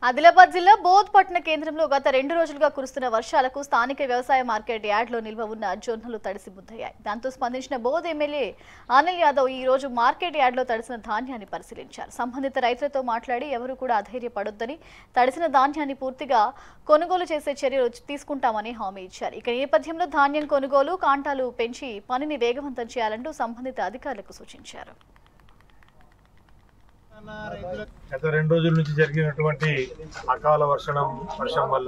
ఆదిలాబాద్ జిల్లా బోధ్ పట్టణ కేంద్రంలో గత రెండు రోజులుగా కురుస్తున్న వర్షాలకు స్థానిక వ్యవసాయ మార్కెట్ యార్డ్లో నిల్వ ఉన్న జొన్నలు తడిసి ముద్దయ్యాయి దాంతో స్పందించిన బోధ్ ఎమ్మెల్యే అనిల్ యాదవ్ ఈ రోజు మార్కెట్ యార్డ్లో తడిసిన ధాన్యాన్ని పరిశీలించారు సంబంధిత రైతులతో మాట్లాడి ఎవరు కూడా అధైర్యపడొద్దని తడిసిన ధాన్యాన్ని పూర్తిగా కొనుగోలు చేసే చర్యలు తీసుకుంటామని హామీ ఇచ్చారు ఇక ఈ నేపథ్యంలో ధాన్యం కొనుగోలు కాంటాలు పెంచి పనిని వేగవంతం చేయాలంటూ సంబంధిత అధికారులకు సూచించారు గత రెండు రోజుల నుంచి జరిగినటువంటి అకాల వర్షణం వర్షం వల్ల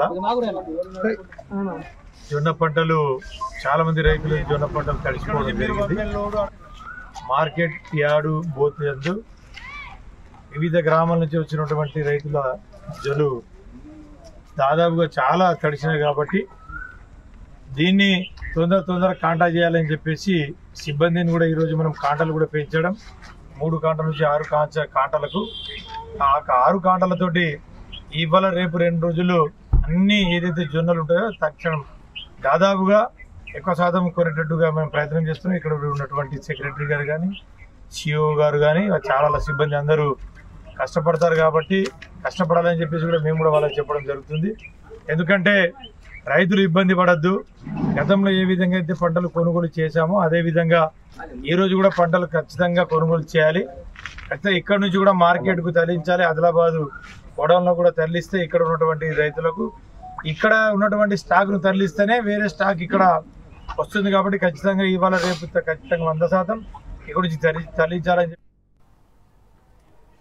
జొన్న పంటలు చాలా మంది రైతులు ఈ జొన్న పంటలు తడిసిపోవడం జరిగింది మార్కెట్ యార్డు బోత్ యందు వివిధ గ్రామాల నుంచి వచ్చినటువంటి రైతుల జొలు దాదాపుగా చాలా తడిసినాయి కాబట్టి దీన్ని తొందర తొందర కాంటా చేయాలని చెప్పేసి సిబ్బందిని కూడా ఈరోజు మనం కాంటలు కూడా పెంచడం మూడు కాంటల నుంచి ఆరు కాంచ కాంటలకు ఆ ఆరు కాంటలతోటి ఇవాళ రేపు రెండు రోజులు అన్ని ఏదైతే జొన్నలు ఉంటాయో తక్షణం దాదాపుగా ఎక్కువ శాతం కొనేటట్టుగా మేము ప్రయత్నం చేస్తున్నాం ఇక్కడ ఉన్నటువంటి సెక్రటరీ గారు కానీ సిఓ గారు కానీ చాలా సిబ్బంది అందరూ కష్టపడతారు కాబట్టి కష్టపడాలని చెప్పేసి కూడా మేము కూడా వాళ్ళకి చెప్పడం జరుగుతుంది ఎందుకంటే రైతులు ఇబ్బంది పడద్దు గతంలో ఏ విధంగా అయితే పంటలు కొనుగోలు చేశామో అదే విధంగా ఈ రోజు కూడా పంటలు ఖచ్చితంగా కొనుగోలు చేయాలి ఖచ్చితంగా ఇక్కడ నుంచి కూడా మార్కెట్కు తరలించాలి ఆదిలాబాదు గోడౌన్లో కూడా తరలిస్తే ఇక్కడ ఉన్నటువంటి రైతులకు ఇక్కడ ఉన్నటువంటి స్టాక్ను తరలిస్తేనే వేరే స్టాక్ ఇక్కడ వస్తుంది కాబట్టి ఖచ్చితంగా ఇవాళ రేపు ఖచ్చితంగా వంద శాతం ఇక్కడ నుంచి తరలి తరలించాలని చెప్పి